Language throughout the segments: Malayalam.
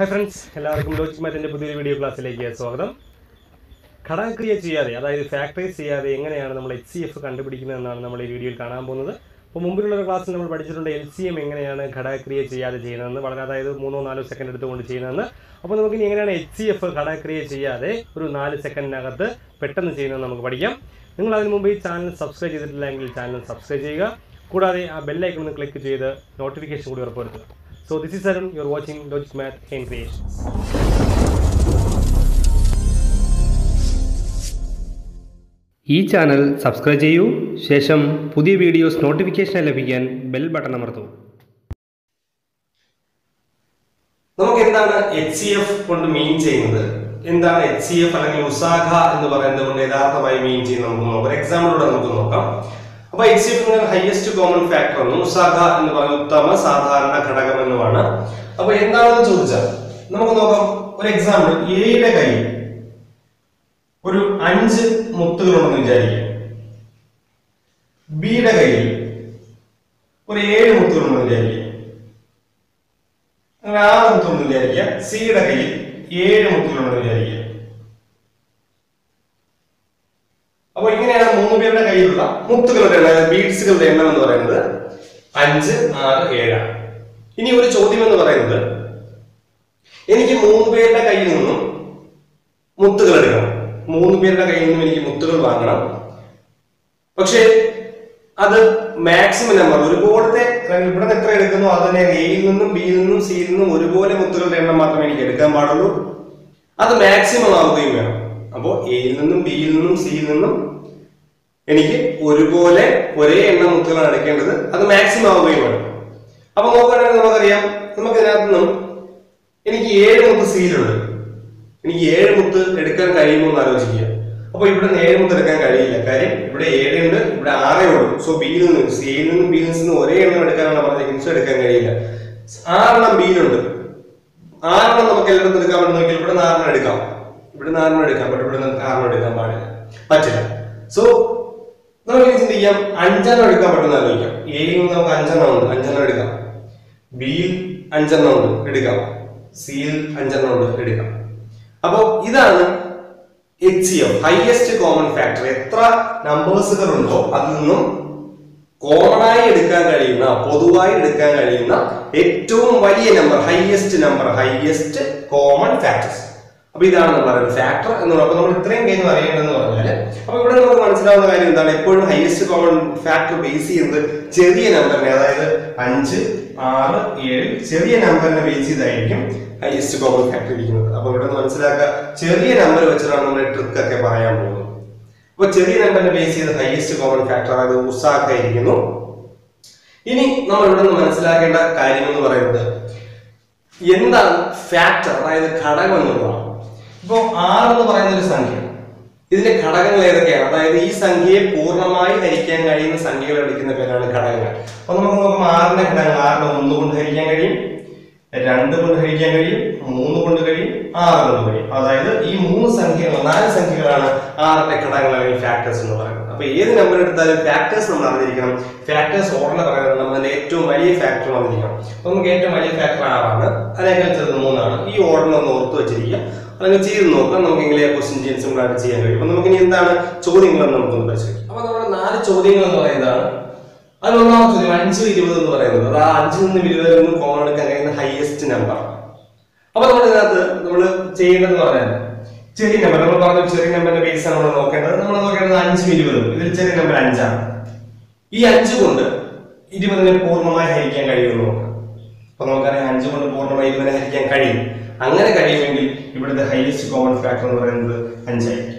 ഹായ് ഫ്രണ്ട്സ് എല്ലാവർക്കും ലോജിക് മാറ്റിൻ്റെ പുതിയൊരു വീഡിയോ ക്ലാസ്സിലേക്ക് സ്വാഗതം ഘടകക്രിയ ചെയ്യാതെ അതായത് ഫാക്ടറൈസ് ചെയ്യാതെ എങ്ങനെയാണ് നമ്മൾ എച്ച് സി എഫ് കണ്ടുപിടിക്കുന്നതെന്നാണ് നമ്മൾ ഈ വീഡിയോയിൽ കാണാൻ പോകുന്നത് അപ്പോൾ മുമ്പിലുള്ള ഒരു ക്ലാസ്സിൽ നമ്മൾ പഠിച്ചിട്ടുണ്ട് എൽ സി എം എങ്ങനെയാണ് ഘടകക്രിയ ചെയ്യാതെ ചെയ്യുന്നതെന്ന് വളരെ അതായത് മൂന്നോ നാലോ സെക്കൻഡ് എടുത്തുകൊണ്ട് ചെയ്യുന്നതെന്ന് അപ്പോൾ നമുക്ക് ഇനി എങ്ങനെയാണ് എച്ച് സി എഫ് ഘടകക്രിയ ചെയ്യാതെ ഒരു നാല് സെക്കൻഡിനകത്ത് പെട്ടെന്ന് ചെയ്യുന്നത് നമുക്ക് പഠിക്കാം നിങ്ങൾ അതിന് മുമ്പ് ഈ ചാനൽ സബ്സ്ക്രൈബ് ചെയ്തിട്ടില്ലെങ്കിൽ ചാനൽ സബ്സ്ക്രൈബ് ചെയ്യുക കൂടാതെ ആ ബെല്ലൈക്കൺ ഒന്ന് ക്ലിക്ക് ചെയ്ത് നോട്ടിഫിക്കേഷൻ കൂടി ഉറപ്പുവരുത്തുക so this is Arun you are watching logic math and creations ഈ ചാനൽ സബ്സ്ക്രൈബ് ചെയ്യൂ ശേഷം പുതിയ വീഡിയോസ് നോട്ടിഫിക്കേഷൻ ലഭിക്കാൻ ബെൽ ബട്ടൺ അമർത്തൂ നമുക്ക് എന്താണ് എച്ച് സി എഫ് കൊണ്ട് മീൻ ചെയ്യുന്നത് എന്താണ് എച്ച് സി എഫ് അല്ലെങ്കിൽ ഉസാഖ എന്ന് പറയുന്നത് കൊണ്ട് യഥാർത്ഥമായി മീൻ ചെയ്യുന്നത് നമുക്ക് നോക്കാം ഒരു എക്സാമ്പിളോടെ നമുക്ക് നോക്കാം അപ്പൊ H C F highest common factor എന്നും ഉസാഖ എന്ന് പറയുന്ന ഉത്തമ സാധാരണ ഘടകം എന്നുമാണ് അപ്പൊ എന്താണെന്ന് ചോദിച്ചാൽ നമുക്ക് നോക്കാം ഒരു എക്സാമ്പിൾ എയുടെ കയ്യിൽ ഒരു അഞ്ച് മുത്തുകളുണ്ടെന്ന് വിചാരിക്കുക ബിയുടെ കയ്യിൽ ഒരു ഏഴ് മുത്തുകളുണ്ടെന്ന് വിചാരിക്കുക അങ്ങനെ ആറ് മുത്തുണ്ടെന്ന് വിചാരിക്കുക സിയുടെ കയ്യിൽ ഏഴ് മുത്തുകളുണ്ടെന്ന് വിചാരിക്കുക അപ്പൊ ഇങ്ങനെയാണ് മൂന്ന് പേരുടെ കയ്യിലുള്ള മുത്തുകളുടെ എണ്ണം ബീഡ്സുകളുടെ എണ്ണം എന്ന് പറയുന്നത് അഞ്ച് ആറ് ഏഴാണ് ഇനി ഒരു ചോദ്യം എന്ന് പറയുന്നത് എനിക്ക് മൂന്ന് പേരുടെ കയ്യിൽ നിന്നും മുത്തുകൾ എടുക്കണം മൂന്ന് പേരുടെ കയ്യിൽ നിന്നും എനിക്ക് മുത്തുകൾ വാങ്ങണം പക്ഷേ അത് മാക്സിമം നമ്പർ ഒരുപോലത്തെ അല്ലെങ്കിൽ ഇവിടെ നിന്ന് എത്ര എടുക്കുന്നു അത് തന്നെ എയിൽ നിന്നും ബിയിൽ നിന്നും സിയിൽ നിന്നും ഒരുപോലെ മുത്തുകളുടെ എണ്ണം മാത്രമേ എനിക്ക് എടുക്കാൻ പാടുള്ളൂ അത് മാക്സിമം ആവുകയും വേണം അപ്പോൾ എയിൽ നിന്നും ബിയിൽ നിന്നും സിയിൽ നിന്നും എനിക്ക് ഒരുപോലെ ഒരേ എണ്ണം മുത്തുകളാണ് എടുക്കേണ്ടത് അത് മാക്സിമം ആവുകയും വേണം അപ്പൊ നോക്കുകയാണെങ്കിൽ നമുക്കറിയാം നമുക്ക് ഇതിനകത്ത് നിന്നും എനിക്ക് ഏഴ് മുത്ത് സിയിലുണ്ട് എനിക്ക് ഏഴ് മുത്ത് എടുക്കാൻ കഴിയുമോ എന്ന് ആലോചിക്കുക അപ്പൊ ഇവിടെ നിന്ന് ഏഴ് മുത്ത് എടുക്കാൻ കഴിയില്ല കാര്യം ഇവിടെ ഏഴ് ഉണ്ട് ഇവിടെ ആറേ ഉള്ളൂ സോ ബിയിൽ നിന്ന് സിയിൽ നിന്നും ബിയിൽ നിന്നും ഒരേ എണ്ണം എടുക്കാനാണ് പറഞ്ഞിരിക്കുന്നത് സോ എടുക്കാൻ കഴിയില്ല ആറെണ്ണം ബിയിലുണ്ട് ആറെണ്ണം നമുക്ക് എല്ലായിടത്തും എടുക്കാൻ പറ്റുന്ന നോക്കിയാൽ ഇവിടെ നിന്ന് ആറെണ്ണം എടുക്കാം ഇവിടെ നിന്ന് ആറെണ്ണം എടുക്കാം പക്ഷെ ഇവിടെ നിന്ന് ആറെണ്ണം എടുക്കാൻ പാടില്ല പറ്റില്ല സോ നമുക്ക് ഇനി ചിന്തിക്കാം അഞ്ചെണ്ണം എടുക്കാൻ പറ്റുന്ന ആലോചിക്കാം എയിൽ നിന്ന് നമുക്ക് അഞ്ചെണ്ണം ഉണ്ട് അഞ്ചെണ്ണം എടുക്കാം ബിയിൽ അഞ്ചെണ്ണം ഉണ്ട് എടുക്കാം സിയിൽ അഞ്ചെണ്ണം ഉണ്ട് എടുക്കാം അപ്പോ ഇതാണ് H C F highest common factor എത്ര നമ്പേഴ്സുകൾ ഉണ്ടോ അതിൽ നിന്നും കോമൺ ആയി എടുക്കാൻ കഴിയുന്ന പൊതുവായി എടുക്കാൻ കഴിയുന്ന ഏറ്റവും വലിയ number highest number highest common factors അപ്പൊ ഇതാണ് നമ്മൾ പറയുന്നത് ഫാക്ടർ എന്ന് പറയുമ്പോൾ നമ്മൾ ഇത്രയും കഴിഞ്ഞ് അറിയേണ്ടതെന്ന് പറഞ്ഞാല് അപ്പൊ ഇവിടെ നമുക്ക് മനസ്സിലാവുന്ന കാര്യം എന്താണ് എപ്പോഴും ഹയസ്റ്റ് കോമൺ ഫാക്ടർ ബേസ് ചെയ്യുന്നത് ചെറിയ നമ്പറിനെ അതായത് അഞ്ച് ആറ് ഏഴ് ചെറിയ നമ്പറിനെ ബേസ് ചെയ്തായിരിക്കും ഹയസ്റ്റ് കോമൺ ഫാക്ടർ ഇരിക്കുന്നത് അപ്പൊ ഇവിടെ നിന്ന് മനസ്സിലാക്കുക ചെറിയ നമ്പർ വെച്ചിട്ടാണ് നമ്മൾ ട്രിക്ക് ഒക്കെ പറയാൻ പോകുന്നത് അപ്പൊ ചെറിയ നമ്പറിനെ ബേസ് ചെയ്ത് ഹയസ്റ്റ് കോമൺ ഫാക്ടർ അതായത് ഉസാക്ക ഇരിക്കുന്നു ഇനി നമ്മൾ ഇവിടെ നിന്ന് മനസ്സിലാക്കേണ്ട കാര്യം എന്ന് പറയുന്നത് എന്താണ് ഫാക്ടർ അതായത് ഘടകം എന്നുള്ളതാണ് ഇപ്പൊ ആറ് എന്ന് പറയുന്ന ഒരു സംഖ്യ ഇതിന്റെ ഘടകങ്ങൾ ഏതൊക്കെയാണ് അതായത് ഈ സംഖ്യയെ പൂർണ്ണമായി ഹരിക്കാൻ കഴിയുന്ന സംഖ്യകൾ എടുക്കുന്ന പേരാണ് ഘടകങ്ങൾ അപ്പൊ നമുക്ക് നോക്കാം ആറിന്റെ ഘടകങ്ങൾ ആറിന് ഒന്ന് കൊണ്ട് ഹരിക്കാൻ കഴിയും രണ്ട് കൊണ്ട് ഹരിക്കാൻ കഴിയും മൂന്ന് കൊണ്ട് കഴിയും ആറ് കൊണ്ട് കഴിയും അതായത് ഈ മൂന്ന് സംഖ്യകൾ നാല് സംഖ്യകളാണ് ആറിന്റെ ഘടകങ്ങൾ അല്ലെങ്കിൽ ഫാക്ടേഴ്സ് എന്ന് പറയുന്നത് അപ്പൊ ഏത് നമ്പർ എടുത്താലും ഫാക്ടേഴ്സ് നമ്മൾ അറിഞ്ഞിരിക്കണം ഫാക്ടേഴ്സ് ഓർഡർ പറയുന്നത് നമ്മൾ ഏറ്റവും വലിയ ഫാക്ടർ അറിഞ്ഞിരിക്കണം അപ്പൊ നമുക്ക് ഏറ്റവും വലിയ ഫാക്ടർ ആറാണ് അതിനേക്കാൾ ചെറുത് മൂന്നാണ് ഈ ഓർഡർ ഒന്ന് ഓർത്ത് വെച്ചിരിക്കുക അല്ലെങ്കിൽ ചെയ്ത് നോക്കാം നമുക്ക് എങ്ങനെ ക്വസ്റ്റ്യൻ ജീൻസും കൂടെ ആയിട്ട് ചെയ്യാൻ കഴിയും അപ്പൊ നമുക്ക് ഇനി എന്താണ് ചോദ്യങ്ങളെന്ന് നമുക്കൊന്ന് പരിശോധിക്കാം അപ്പൊ നമ്മുടെ നാല് ചോദ്യങ്ങൾ എന്ന് പറയുന്നതാണ് അതിൽ ഒന്നാമത്തെ ചോദ്യം അഞ്ച് ഇരുപത് എന്ന് പറയുന്നത് അത് ആ അഞ്ചിൽ നിന്നും ഇരുപതിൽ നിന്നും കോമൺ എടുക്കാൻ കഴിയുന്ന ഹയസ്റ്റ് നമ്പർ അപ്പൊ നമ്മൾ ഇതിനകത്ത് നമ്മൾ ചെയ്യേണ്ടതെന്ന് പറഞ്ഞാൽ ചെറിയ നമ്പർ നമ്മൾ പറഞ്ഞ ചെറിയ നമ്പറിന്റെ ബേസ് ആണ് നമ്മൾ നോക്കേണ്ടത് നമ്മൾ നോക്കേണ്ടത് അഞ്ചും ഇരുപതും ഇതിൽ ചെറിയ നമ്പർ അഞ്ചാണ് ഈ അഞ്ച് കൊണ്ട് ഇരുപതിനെ പൂർണ്ണമായി ഹരിക്കാൻ കഴിയുമെന്ന് നോക്കാം അപ്പൊ നമുക്കറിയാം അഞ്ച് കൊണ്ട് പൂർണ്ണമായി ഇരുപതിനെ ഹരിക്കാൻ കഴിയും അങ്ങനെ കഴിയുമെങ്കിൽ ഇവിടുത്തെ ഹയസ്റ്റ് കോമൺ ഫാക്ടർ എന്ന് പറയുന്നത് അഞ്ചായിരിക്കും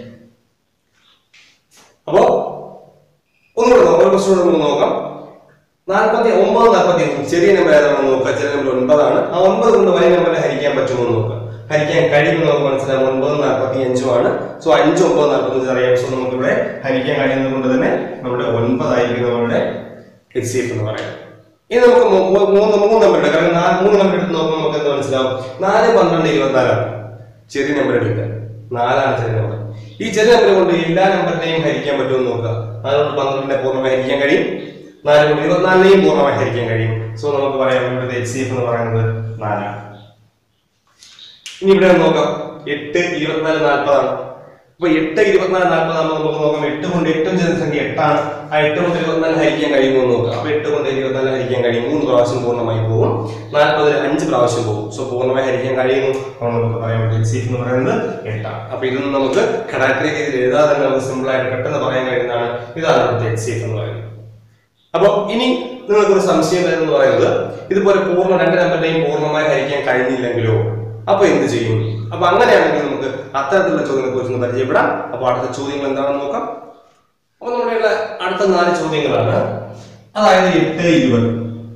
അപ്പോ ഒന്നുകൂടെ നോക്കാം ഒരു ക്വസ്റ്റ്യൻ നമുക്ക് നോക്കാം നാൽപ്പത്തി ഒമ്പത് നാൽപ്പത്തി ഒന്ന് ചെറിയ നമ്പർ ഏതാണെന്ന് നോക്കുക ചെറിയ നമ്പർ ഒൻപതാണ് ആ ഒൻപത് കൊണ്ട് വലിയ നമ്പറിനെ ഹരിക്കാൻ പറ്റുമോ എന്ന് നോക്കുക ഹരിക്കാൻ കഴിയുമെന്ന് നമുക്ക് മനസ്സിലാവും ഒൻപത് നാൽപ്പത്തി അഞ്ചുമാണ് സോ അഞ്ച് ഒമ്പത് നാൽപ്പത്തി അഞ്ച് അറിയാം സോ നമുക്കിവിടെ ഹരിക്കാൻ കഴിയുന്നത് കൊണ്ട് തന്നെ നമ്മുടെ ഒൻപതായിരിക്കും നമ്മുടെ എച്ച് സി എഫ് എന്ന് പറയുന്നത് ഇനി നമുക്ക് മൂ- മൂ- മൂന്ന് മൂന്ന് നമ്പർ എടുക്കാം കാരണം നാല് മൂന്ന് നമ്പർ എടുത്ത് നോക്കുമ്പോൾ നമുക്ക് എന്ത് മനസ്സിലാവും നാല് പന്ത്രണ്ട് ഇരുപത്തിനാലാണ് ചെറിയ നമ്പർ എടുക്കുക നാലാണ് ചെറിയ നമ്പർ ഈ ചെറിയ നമ്പർ കൊണ്ട് എല്ലാ നമ്പറിനെയും ഹരിക്കാൻ പറ്റുമെന്ന് നോക്കുക അതുകൊണ്ട് പന്ത്രണ്ടിനെ പൂർണ്ണമായി ഹരിക്കാൻ കഴിയും നാല് കൊണ്ട് ഇരുപത്തിനാലിനെയും പൂർണ്ണമായി ഹരിക്കാൻ കഴിയും സോ നമുക്ക് പറയാം ഇവിടുത്തെ എച്ച് സി എഫ് എന്ന് പറയുന്നത് നാലാണ് ഇനി ഇവിടെ ഒന്ന് നോക്കാം എട്ട് ഇരുപത്തിനാല് നാൽപ്പതാണ് അപ്പൊ എട്ട് ഇരുപത്തിനാല് നാൽപ്പതാകുമ്പോൾ നമുക്ക് നോക്കാം എട്ട് കൊണ്ട് ഏറ്റവും ചെറിയ സംഖ്യ എട്ടാണ് ആ എട്ട് കൊണ്ട് ഇരുപത്തിനാല് ഹരിക്കാൻ കഴിയുമോ എന്ന് നോക്കാം അപ്പൊ എട്ട് കൊണ്ട് ഇരുപത്തിനാല് ഹരിക്കാൻ കഴിയും മൂന്ന് പ്രാവശ്യം പൂർണ്ണമായി പോകും നാൽപ്പതിൽ അഞ്ച് പ്രാവശ്യം പോകും സോ പൂർണ്ണമായി ഹരിക്കാൻ കഴിയുന്നു അപ്പോൾ നമുക്ക് പറയാൻ പറ്റും എൽ സി എഫ് എന്ന് പറയുന്നത് എട്ടാണ് അപ്പൊ ഇതൊന്നും നമുക്ക് ഘടകത്തിലെ രീതിയിൽ എഴുതാതെ തന്നെ നമുക്ക് സിമ്പിൾ ആയിട്ട് പെട്ടെന്ന് പറയാൻ കഴിയുന്നതാണ് ഇതാണ് ഇവിടുത്തെ എൽ സി എഫ് എന്ന് പറയുന്നത് അപ്പൊ ഇനി നിങ്ങൾക്ക് ഒരു സംശയം വരുന്നത് പറയുന്നത് ഇതുപോലെ പൂർണ്ണ രണ്ട് നമ്പറിന്റെയും പൂർണ്ണമായി ഹരിക്കാൻ കഴിഞ്ഞില്ലെങ്കിലോ അപ്പൊ എന്ത് ചെയ്യും അപ്പൊ അങ്ങനെയാണെങ്കിൽ നമുക്ക് അത്തരത്തിലുള്ള ചോദ്യങ്ങളെ കുറിച്ച് ഒന്ന് പരിചയപ്പെടാം അപ്പൊ അടുത്ത ചോദ്യങ്ങൾ എന്താണെന്ന് നോക്കാം അപ്പൊ നമ്മുടെ അടുത്ത നാല് ചോദ്യങ്ങളാണ് അതായത് എട്ട് ഇരുപത്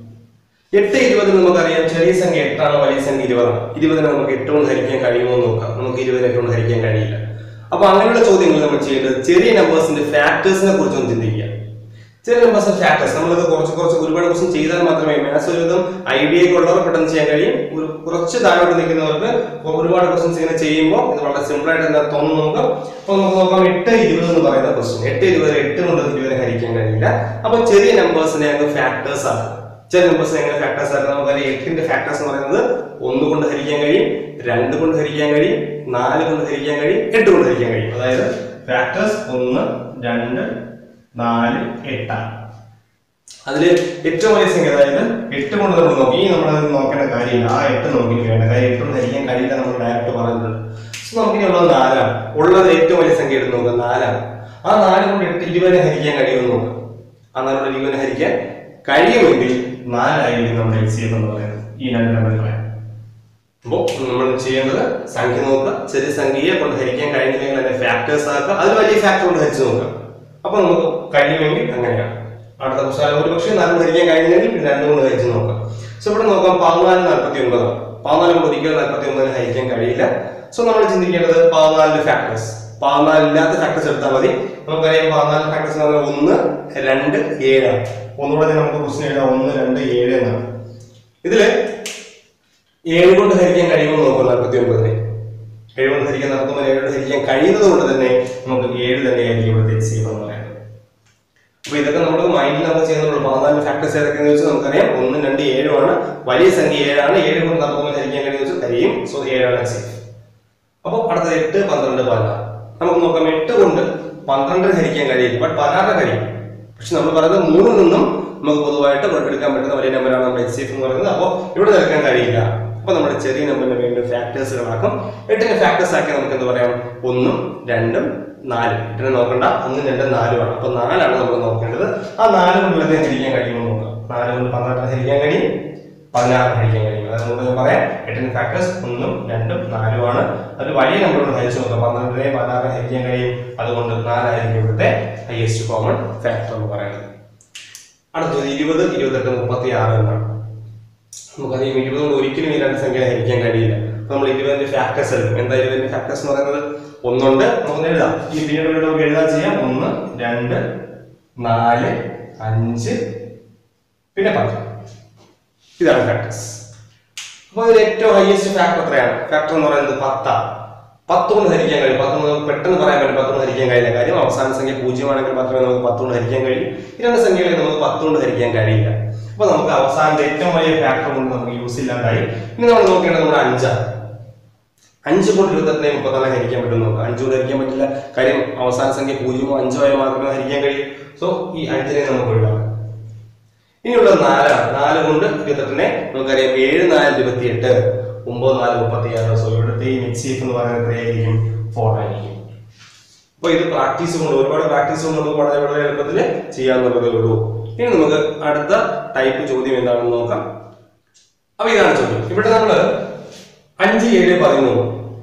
എട്ട് ഇരുപതിന് നമുക്കറിയാം ചെറിയ സംഖ്യ എട്ടാണ് വലിയ സംഖ്യ ഇരുപതാണ് ഇരുപതിനെ നമുക്ക് എട്ട് കൊണ്ട് ഹരിക്കാൻ കഴിയുമോ എന്ന് നോക്കാം നമുക്ക് ഇരുപതിനെ എട്ട് കൊണ്ട് ഹരിക്കാൻ കഴിയില്ല അപ്പൊ അങ്ങനെയുള്ള ചോദ്യങ്ങൾ നമ്മൾ ചെയ്യേണ്ടത് ചെറിയ നമ്പേഴ്സിന്റെ ഫാക്ടേഴ്സിനെ കുറിച്ചൊന്ന് ചിന്തിക്കുക ചെറിയ നമ്പേഴ്സ് ഫാക്ടേഴ്സ് നമ്മളിത് കുറച്ച് കുറച്ച് ഒരുപാട് ക്വസ്റ്റ്യൻ ചെയ്താൽ മാത്രമേ മാത്സ് ഒരുവിധം ഐഡിയ ഒക്കെ ഉള്ളവർ പെട്ടെന്ന് ചെയ്യാൻ കഴിയും ഒരു കുറച്ച് താഴോട്ട് നിൽക്കുന്നവർക്ക് ഒരുപാട് ക്വസ്റ്റ്യൻസ് ഇങ്ങനെ ചെയ്യുമ്പോൾ ഇത് വളരെ സിമ്പിൾ ആയിട്ട് എന്താ തോന്നുന്നു നോക്കാം അപ്പൊ നമുക്ക് നോക്കാം എട്ട് ഇരുപത് എന്ന് പറയുന്ന ക്വസ്റ്റ്യൻ എട്ട് ഇരുപത് എട്ട് കൊണ്ട് ഇരുപതിനെ ഹരിക്കാൻ കഴിയില്ല അപ്പൊ ചെറിയ നമ്പേഴ്സിനെ അങ്ങ് ഫാക്ടേഴ്സ് ആണ് ചെറിയ നമ്പേഴ്സ് എങ്ങനെ ഫാക്ടേഴ്സ് ആക്കാം നമുക്കറിയാം എട്ടിന്റെ ഫാക്ടേഴ്സ് എന്ന് പറയുന്നത് ഒന്ന് കൊണ്ട് ഹരിക്കാൻ കഴിയും രണ്ട് കൊണ്ട് ഹരിക്കാൻ കഴിയും നാല് കൊണ്ട് ഹരിക്കാൻ കഴിയും എട്ട് കൊണ്ട് ഹരിക്കാൻ കഴിയും അതായത് ഫാക്ടേഴ്സ് ഒന്ന് രണ്ട് നാല് എട്ടാണ് അതില് ഏറ്റവും വലിയ സംഖ്യ അതായത് എട്ട് കൊണ്ട് നമ്മൾ നോക്കി നമ്മൾ അത് നോക്കേണ്ട കാര്യമില്ല ആ എട്ട് നോക്കി വേണ്ട കാര്യം എട്ട് കൊണ്ട് ഹരിക്കാൻ കഴിയില്ല നമ്മൾ ഡയറക്റ്റ് പറഞ്ഞിട്ടുണ്ട് സോ നമുക്കിനി ഉള്ളത് നാലാണ് ഉള്ളത് ഏറ്റവും വലിയ സംഖ്യ എടുത്ത് നോക്കുക നാലാണ് ആ നാല് കൊണ്ട് എട്ട് ഇരുപതിനെ ഹരിക്കാൻ കഴിയുമെന്ന് നോക്കാം ആ നാല് കൊണ്ട് ഇരുപതിനെ ഹരിക്കാൻ കഴിയുമെങ്കിൽ നാലായിരിക്കും നമ്മുടെ എൽ സി എഫ് എന്ന് പറയുന്നത് ഈ രണ്ട് നമ്പറുകളെ അപ്പോൾ നമ്മൾ ചെയ്യേണ്ടത് സംഖ്യ നോക്കുക ചെറിയ സംഖ്യയെ കൊണ്ട് ഹരിക്കാൻ കഴിയുന്നില്ലെങ്കിൽ അതിന്റെ ഫാക്ടേഴ്സ് ആക്കുക അത് വലിയ ഫാക്ടർ കൊണ്ട് ഹരിച്ച് നോക്കുക അപ്പൊ നമുക്ക് കഴിയുമെങ്കിൽ അങ്ങനെയാണ് അടുത്ത പുസ്തകം ഒരു പക്ഷേ നാല് ഹരിക്കാൻ കഴിഞ്ഞില്ലെങ്കിൽ പിന്നെ രണ്ടും കൊണ്ട് ഹരിച്ച് നോക്കാം സോ ഇവിടെ നോക്കാം പതിനാല് നാൽപ്പത്തി ഒമ്പതാണ് പതിനാല് കൊണ്ട് ഒരിക്കലും നാൽപ്പത്തി ഒമ്പതിന് ഹരിക്കാൻ കഴിയില്ല സോ നമ്മൾ ചിന്തിക്കേണ്ടത് പതിനാലിന്റെ ഫാക്ടേഴ്സ് പതിനാല് ഇല്ലാത്ത ഫാക്ടേഴ്സ് എടുത്താൽ മതി നമുക്കറിയാം പതിനാല് ഫാക്ടേഴ്സ് എന്ന് പറഞ്ഞാൽ ഒന്ന് രണ്ട് ഏഴാണ് ഒന്നുകൂടെ നമുക്ക് ക്വസ്റ്റ്യൻ എഴുതാം ഒന്ന് രണ്ട് ഏഴ് എന്നാണ് ഇതില് ഏഴ് കൊണ്ട് ഹരിക്കാൻ കഴിയുമെന്ന് നോക്കാം നാൽപ്പത്തി ഒമ്പതിനെ ഏഴ് കൊണ്ട് ഹരിക്കാൻ നടക്കുമ്പോൾ ഏഴ് കൊണ്ട് ഹരിക്കാൻ കഴിയുന്നത് കൊണ്ട് തന്നെ നമുക്ക് ഏഴ് തന്നെയായിരിക്കും ഇവിടുത്തെ എച്ച് എന്ന് പറയുന്നത് അപ്പൊ ഇതൊക്കെ നമ്മൾ മൈൻഡിൽ നമ്മൾ ചെയ്യുന്നുള്ളൂ പതിനാല് ഫാക്ടേഴ്സ് ഏതൊക്കെയെന്ന് വെച്ചാൽ നമുക്കറിയാം ഒന്ന് രണ്ട് ഏഴുമാണ് വലിയ സംഖ്യ ഏഴാണ് ഏഴ് കൊണ്ട് നടക്കുമ്പോൾ ഹരിക്കാൻ കഴിയുന്ന വെച്ചാൽ കഴിയും സോ ഏഴാണ് എച്ച് അപ്പോൾ അടുത്തത് എട്ട് പന്ത്രണ്ട് പതിനാറ് നമുക്ക് നോക്കാം എട്ട് കൊണ്ട് പന്ത്രണ്ട് ഹരിക്കാൻ കഴിയില്ല ബട്ട് പതിനാറ് കഴിയും പക്ഷെ നമ്മൾ പറയുന്നത് മൂന്നിൽ നിന്നും നമുക്ക് പൊതുവായിട്ട് എടുക്കാൻ പറ്റുന്ന വലിയ നമ്പറാണ് നമ്മുടെ എച്ച് എന്ന് പറയുന്നത് അപ്പോൾ ഇവിടെ നിൽക്കാൻ കഴിയില്ല അപ്പൊ നമ്മുടെ ചെറിയ നമ്പറിന് വേണ്ടി ഫാക്ടേഴ്സുകളാക്കും എട്ടിന് ഫാക്ടേഴ്സ് ആക്കി നമുക്ക് എന്ത് പറയാം ഒന്നും രണ്ടും നാലും എട്ടിനെ നോക്കണ്ട ഒന്നും രണ്ടും നാലുമാണ് അപ്പൊ നാലാണ് നമ്മൾ നോക്കേണ്ടത് ആ നാല് കൊണ്ടുള്ളത് ഹരിക്കാൻ കഴിയുമോ നോക്കാം നാല് കൊണ്ട് പന്ത്രണ്ട് ഹരിക്കാൻ കഴിയും പതിനാറ് ഹരിക്കാൻ കഴിയും അത് നമുക്ക് പറയാം എട്ടിന് ഫാക്ടേഴ്സ് ഒന്നും രണ്ടും നാലുമാണ് അത് വലിയ നമ്പറോട് ഹരിച്ചു നോക്കാം പന്ത്രണ്ടിനെ പതിനാറ് ഹരിക്കാൻ കഴിയും അതുകൊണ്ട് നാലായിരിക്കും ഇവിടുത്തെ ഹയസ്റ്റ് കോമൺ ഫാക്ടർ എന്ന് പറയുന്നത് അടുത്തത് ഇരുപത് ഇരുപത്തെട്ട് മുപ്പത്തി ആറ് എന്നാണ് നമുക്കറിയാം ഇരുപത് കൊണ്ട് ഒരിക്കലും ഈ രണ്ട് സംഖ്യ ഹരിക്കാൻ കഴിയില്ല അപ്പൊ നമ്മൾ ഇരുപതിന്റെ ഫാക്ടേഴ്സ് എടുക്കും എന്താ ഇരുപതിന്റെ ഫാക്ടേഴ്സ് എന്ന് പറയുന്നത് ഒന്നുണ്ട് നമുക്ക് എഴുതാം ഈ പിന്നീട് വീണ്ടും നമുക്ക് എഴുതാൻ ചെയ്യാം ഒന്ന് രണ്ട് നാല് അഞ്ച് പിന്നെ പത്ത് ഇതാണ് ഫാക്ടേഴ്സ് അപ്പൊ അതിൽ ഏറ്റവും ഹയസ്റ്റ് ഫാക്ടർ എത്രയാണ് ഫാക്ടർ എന്ന് പറയുന്നത് പത്താണ് പത്ത് കൊണ്ട് ഹരിക്കാൻ കഴിയും പത്ത് നമുക്ക് പെട്ടെന്ന് പറയാൻ പറ്റും പത്ത് കൊണ്ട് ഹരിക്കാൻ കഴിയില്ല കാര്യം അവസാന സംഖ്യ പൂജ്യമാണെങ്കിൽ മാത്രമേ നമുക്ക് പത്ത് കൊണ്ട് ഹരിക്കാൻ കഴിയൂ ഈ രണ്ട് സംഖ്യകളെ നമുക്ക് പത്ത് കൊണ്ട് ഹരിക്കാൻ കഴിയില്ല അപ്പൊ നമുക്ക് അവസാനത്തെ ഏറ്റവും വലിയ ഫാക്ടർ കൊണ്ട് നമുക്ക് യൂസ് ഇല്ലാണ്ടായി ഇനി നമ്മൾ നോക്കേണ്ടത് നമ്മുടെ അഞ്ചാണ് അഞ്ച് കൊണ്ട് ഇരുപത്തെട്ടിനെ മുപ്പത്തെണ്ണം ഹരിക്കാൻ പറ്റും നോക്കാം അഞ്ച് കൊണ്ട് ഹരിക്കാൻ പറ്റില്ല കാര്യം അവസാന സംഖ്യ പൂജ്യമോ അഞ്ചോ ആയോ മാത്രമേ ഹരിക്കാൻ കഴിയൂ സോ ഈ അഞ്ചിനെ നമുക്ക് ഒഴിവാക്കാം ഇനിയുള്ള നാലാണ് നാല് കൊണ്ട് ഇരുപത്തെട്ടിനെ നമുക്കറിയാം ഏഴ് നാല് ഇരുപത്തിയെട്ട് ഒമ്പത് നാല് മുപ്പത്തി ആറ് സോ ഇവിടുത്തെ ഈ മിക്സ് സീഫ് എന്ന് പറയുന്നത് എത്രയായിരിക്കും ഫോർ ആയിരിക്കും അപ്പൊ ഇത് പ്രാക്ടീസ് കൊണ്ട് ഒരുപാട് പ്രാക്ടീസ് കൊണ്ട് നമുക്ക് വളരെ വളരെ എളുപ്പത്തിൽ ചെയ്യാവുന്നതേ ഉള്ളൂ ഇനി നമുക്ക് അടുത്ത ടൈപ്പ് ചോദ്യം എന്താണെന്ന് നോക്കാം അപ്പൊ ഇതാണ് ചോദ്യം ഇവിടെ നമ്മള് അഞ്ച് ഏഴ് പതിമൂന്ന്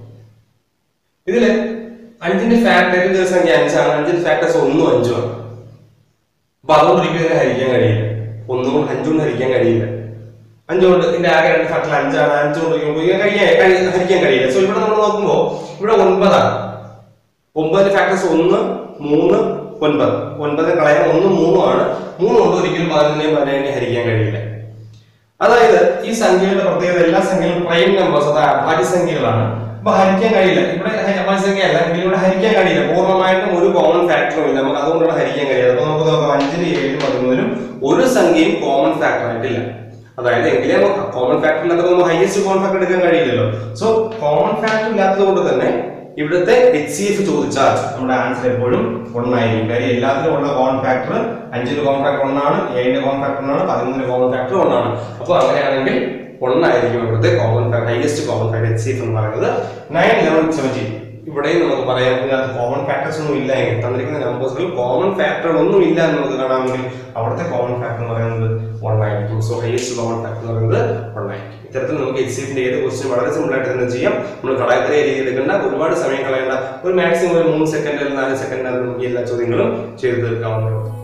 ഇതില് അഞ്ചിന്റെ ഫാക്ടർ ഏറ്റവും ചെറിയ സംഖ്യ അഞ്ചാണ് അഞ്ചിന്റെ ഫാക്ടേഴ്സ് ഒന്നും അഞ്ചും ആണ് അപ്പൊ അതുകൊണ്ട് ഒരിക്കലും ഇതിനെ ഹരിക്കാൻ കഴിയില്ല ഒന്നുകൊണ്ട് അഞ്ചുകൊണ്ട് ഹരിക്കാൻ കഴിയില്ല അഞ്ചുകൊണ്ട് ഇതിന്റെ ആകെ രണ്ട് ഫാക്ടർ അഞ്ചാണ് അഞ്ചുകൊണ്ട് ഒരിക്കലും കഴിയാൻ കഴി- ഹരിക്കാൻ കഴിയില്ല സോ ഇവിടെ നമ്മൾ നോക്കുമ്പോൾ ഇവിടെ ഒൻപതാണ് ഒമ്പതിന്റെ ഫാക്ടേഴ്സ് ഒന്ന് മൂന്ന് ഒൻപത് ഒൻപതിന് കളയാൻ ഒന്ന് മൂന്നും ആണ് മൂന്ന് കൊണ്ട് ഒരിക്കലും പതിനൊന്നിനെയും പതിനേഴിനെയും ഹരിക്കാൻ കഴിയില്ല അതായത് ഈ സംഖ്യകളുടെ പ്രത്യേകത എല്ലാ സംഖ്യകളും പ്രൈം നമ്പേഴ്സ് അതായത് അഭാജ്യ സംഖ്യകളാണ് അപ്പൊ ഹരിക്കാൻ കഴിയില്ല ഇവിടെ ഹ- അഭാജ്യ സംഖ്യ അല്ല എങ്കിലും ഇവിടെ ഹരിക്കാൻ കഴിയില്ല പൂർണ്ണമായിട്ടും ഒരു കോമൺ ഫാക്ടറും ഇല്ല നമുക്ക് അതുകൊണ്ടാണ് ഹരിക്കാൻ കഴിയാതെ അപ്പൊ നമുക്ക് നോക്കാം അഞ്ചിന് ഏഴിനും പതിമൂന്നിനും ഒരു സംഖ്യയും കോമൺ ഫാക്ടർ ആയിട്ടില്ല അതായത് എങ്കിലേ കോമൺ ഫാക്ടർ ഇല്ലാത്തത് നമുക്ക് ഹയസ്റ്റ് കോമൺ ഫാക്ടർ എടുക്കാൻ കഴിയില്ലല്ലോ സോ കോമൺ ഫാക്ടർ ഇല്ലാത്തത് കൊണ്ട് തന്നെ ഇവിടുത്തെ എച്ച് സി എഫ് ചോദിച്ചാൽ നമ്മുടെ ആൻസർ എപ്പോഴും ഒന്നായിരിക്കും കാര്യം എല്ലാത്തിലും ഉള്ള കോമൺ ഫാക്ടർ അഞ്ചിന് കോമൺ ഫാക്ടർ ഒന്നാണ് ഏഴിന്റെ കോമൺ ഫാക്ടർ ഒന്നാണ് പതിമൂന്നിന് കോമൺ ഫാക്ടർ ഒന്നാണ് അപ്പോൾ അങ്ങനെയാണെങ്കിൽ ഒന്നായിരിക്കും ഇവിടുത്തെ common factor highest common factor H C F എന്ന് പറയുന്നത് നയൻ ലെവൻ സെവൻറ്റീൻ ഇവിടെയും നമുക്ക് പറയാം ഇതിനകത്ത് കോമൺ ഫാക്ടേഴ്സ് ഒന്നും ഇല്ല എങ്കിൽ തന്നിരിക്കുന്ന നമ്പേഴ്സിൽ കോമൺ ഫാക്ടർ ഒന്നും ഇല്ല എന്ന് നമുക്ക് കാണാമെങ്കിൽ അവിടുത്തെ കോമൺ ഫാക്ടർ എന്ന് പറയുന്നത് വൺ ആയിരിക്കും സോ ഹൈയസ്റ്റ് കോമൺ ഫാക്ടർ എന്ന് പറയുന്നത് വൺ ആയിരിക്കും ഇത്തരത്തിൽ നമുക്ക് എച്ച് സി എഫിന്റെ ഏത് ക്വസ്റ്റ്യൻ വളരെ സിമ്പിൾ ആയിട്ട് തന്നെ ചെയ്യാം നമ്മൾ കടായത്തിലെ രീതി എടുക്കേണ്ട ഒരുപാട് സമയം കളയേണ്ട ഒരു മാക്സിമം ഒരു മൂന്ന് സെക്കൻഡ് അല്ലെങ്കിൽ നാല് സെക്കൻഡ് നമുക്ക് എല്ലാ ചോദ്യങ്ങളും ചെയ്തു തീർക്കാവുന്നതാണ്